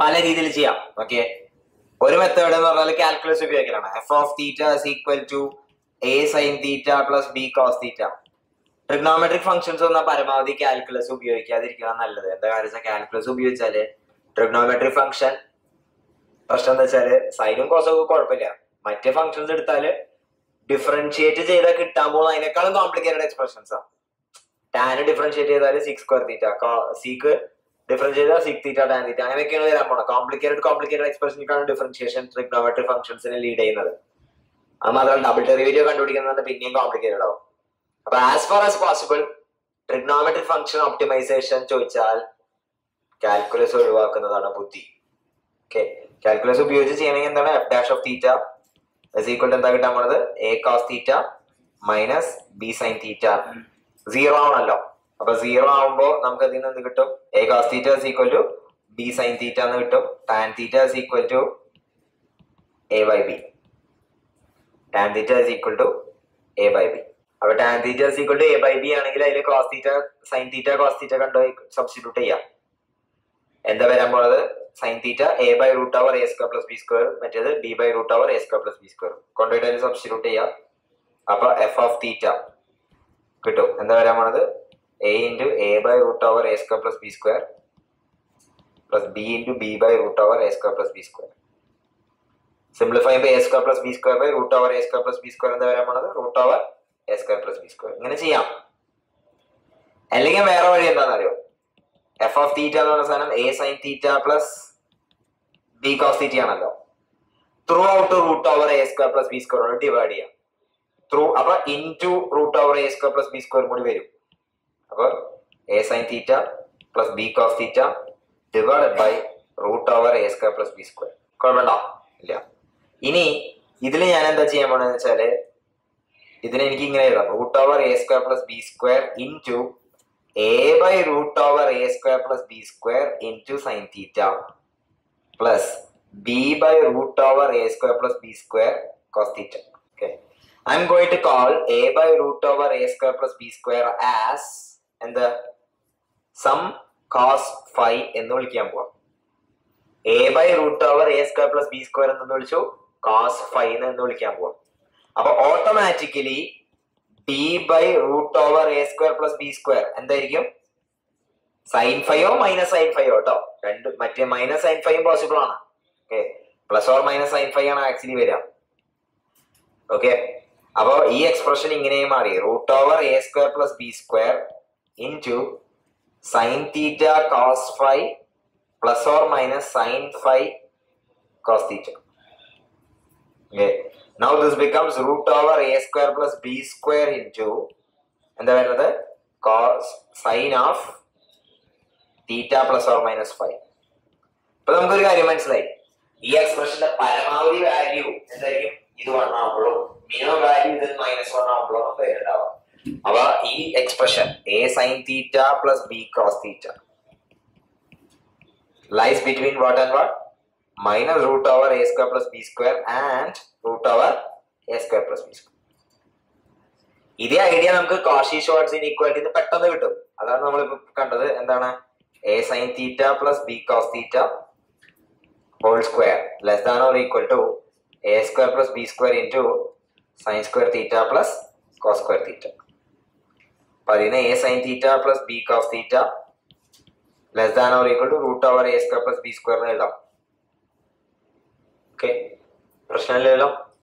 പല രീതിയിൽ ചെയ്യാം ഓക്കെ ഒരു മെത്തേഡ് എന്ന് പറഞ്ഞാൽ കാൽക്കുലസ് ഉപയോഗിക്കലാണ് F of theta is equal to A sine theta plus B cos theta trigonometric functions ഒന്നും പരമാവധി കാൽക്കുലസ് ഉപയോഗിക്കാതിരിക്കണം നല്ലത് എന്താ കാര്യം വെച്ചാൽ കാൽക്കുലസ് ഉപയോഗിച്ചാല് ട്രിഗ്നോമെട്രിക് ഫംഗ്ഷൻ പ്രശ്നം എന്താ വെച്ചാല് സൈനും കോസും ഒക്കെ കുഴപ്പമില്ല മറ്റേ ഫംഗ്ഷൻസ് എടുത്താല് ഡിഫറൻഷിയേറ്റ് ചെയ്താൽ കിട്ടാൻ പോകുന്ന അതിനേക്കാളും കോംപ്ലിക്കേറ്റഡ് എക്സ്പ്രഷൻസ് ആണ് ടാന് ഡിഫറൻഷിയേറ്റ് ചെയ്താൽ sec square theta sec differentiate ചെയ്താൽ സിക്സ് തീറ്റ ടാൻ തീറ്റ അങ്ങനെയൊക്കെയാണ് വരാൻ പോണത് കോംപ്ലിക്കേറ്റഡ് കോംപ്ലിക്കേറ്റഡ് എക്സ്പ്രഷനിലേക്കാണ് ഡിഫറൻഷിയേഷൻ ട്രിഗ്നോമെട്രിക് ഫംഗ്ഷൻസിനെ ലീഡ് ചെയ്യുന്നത് അത് മാത്രമല്ല ഡബിൾ ഡെറിവേറ്റീവ് കണ്ടുപിടിക്കുന്നത് പിന്നെയും കോംപ്ലിക്കേറ്റഡ് ആവും അപ്പൊ as far as possible trigonometric function optimization ചോദിച്ചാൽ കാൽക്കുലസ് ഒഴിവാക്കുന്നതാണ് ബുദ്ധി ഓക്കെ കാൽക്കുലസ് ഉപയോഗിച്ച് ചെയ്യണമെങ്കിൽ എന്താണ് F dash of theta is equal to എന്താ കിട്ടാൻ പോണത് A cos theta minus B sine theta zero ആണല്ലോ അപ്പൊ സീറോ ആവുമ്പോ നമുക്ക് അതിൽ നിന്ന് എന്ത് കിട്ടും A cos theta is equal to B sine theta എന്ന് കിട്ടും tan theta is equal to A by B tan theta is equal to A by B അപ്പൊ tan theta is equal to A by B ആണെങ്കിൽ അതിൽ cos theta sine theta cos theta കണ്ടു substitute ചെയ്യാം എന്താ വരാൻ പോണത് sine theta A by root over A square plus B square മറ്റേത് B by root over A square plus B square കൊണ്ടുപോയിട്ട് അതിൽ സബ്സ്റ്റിറ്റ്യൂട്ട് ചെയ്യാം അപ്പൊ എഫ് ഓഫ് തീറ്റ കിട്ടും എന്താ വരാൻ പോണത് a into a by root over a square plus B square plus b into b by root over a square plus B square simplify ചെയ്യുമ്പോൾ a square plus B square by root over a square plus B square എന്താ വരാൻ പോണത് root over a square plus B square ഇങ്ങനെ ചെയ്യാം അല്ലെങ്കിൽ വേറെ വഴി എന്താണെന്നറിയോ എഫ് ഓഫ് തീറ്റ എന്ന് പറയുന്ന സാധനം a sine theta plus B cos theta ആണല്ലോ through out root over a square plus B square കൊണ്ട് ഡിവൈഡ് ചെയ്യാം ത്രൂ അപ്പൊ into root over a square plus B square കൂടി വരും അപ്പൊ a sine theta plus B cos theta divided by root over a square plus B square കുഴപ്പമുണ്ടോ ഇല്ല ഇനി ഇതിൽ ഞാൻ എന്താ ചെയ്യാൻ പോണെന്ന് വെച്ചാല് ഇതിന് എനിക്ക് ഇങ്ങനെ എഴുതാം root over a square plus B square into A by root over a square plus B square into sine theta plus b by root over a square plus B square cos theta okay I'm going to call a by root over a square plus B square as എന്ത് സം cos phi എന്ന് വിളിക്കാൻ പോവാം a by root over a square plus B square എന്ന് വിളിച്ചു cos phi എന്ന് വിളിക്കാൻ പോവാം അപ്പൊ automatically b by root over a square plus B square എന്തായിരിക്കും സൈൻ ഫൈവോ മൈനസ് സൈൻ ഫൈവോ കേട്ടോ രണ്ട് മറ്റേ മൈനസ് സൈൻ ഫൈവും പോസിബിൾ ആണ് okay plus or minus sine phi ആണ് ആക്ച്വലി വരിക ഓക്കെ അപ്പോ ഈ എക്സ്പ്രഷൻ ഇങ്ങനെയും മാറി root over a square plus B square into sine theta cos phi plus or minus sine phi cos theta okay now this becomes root over a square plus B square into എന്താ വരുന്നത് cos sine of theta plus or minus phi ഇപ്പൊ നമുക്കൊരു കാര്യം മനസ്സിലായി ഈ എക്സ്പ്രഷന്റെ പരമാവധി value എന്തായിരിക്കും ഇത് വൺ ആവുമ്പോഴും മിനിമം വാല്യൂ ഇത് മൈനസ് വൺ ആവുമ്പോഴും പേരുണ്ടാവാം അപ്പൊ ഈ expression a sine theta plus b cos theta lies between what and what minus root over a square plus b square and root over a square plus b square ഇതേ idea നമുക്ക് Cauchy Schwarz inequality പെട്ടെന്ന് കിട്ടും അതാണ് നമ്മൾ ഇപ്പൊ കണ്ടത് എന്താണ് a sine theta plus B cos theta whole square less than or equal to a square plus B square into sine square theta plus cos square theta അപ്പൊ അതിന് a sine theta plus B cos theta less than or equal to root over a square plus B square എന്ന് എഴുതാം okay പ്രശ്നമില്ലല്ലോ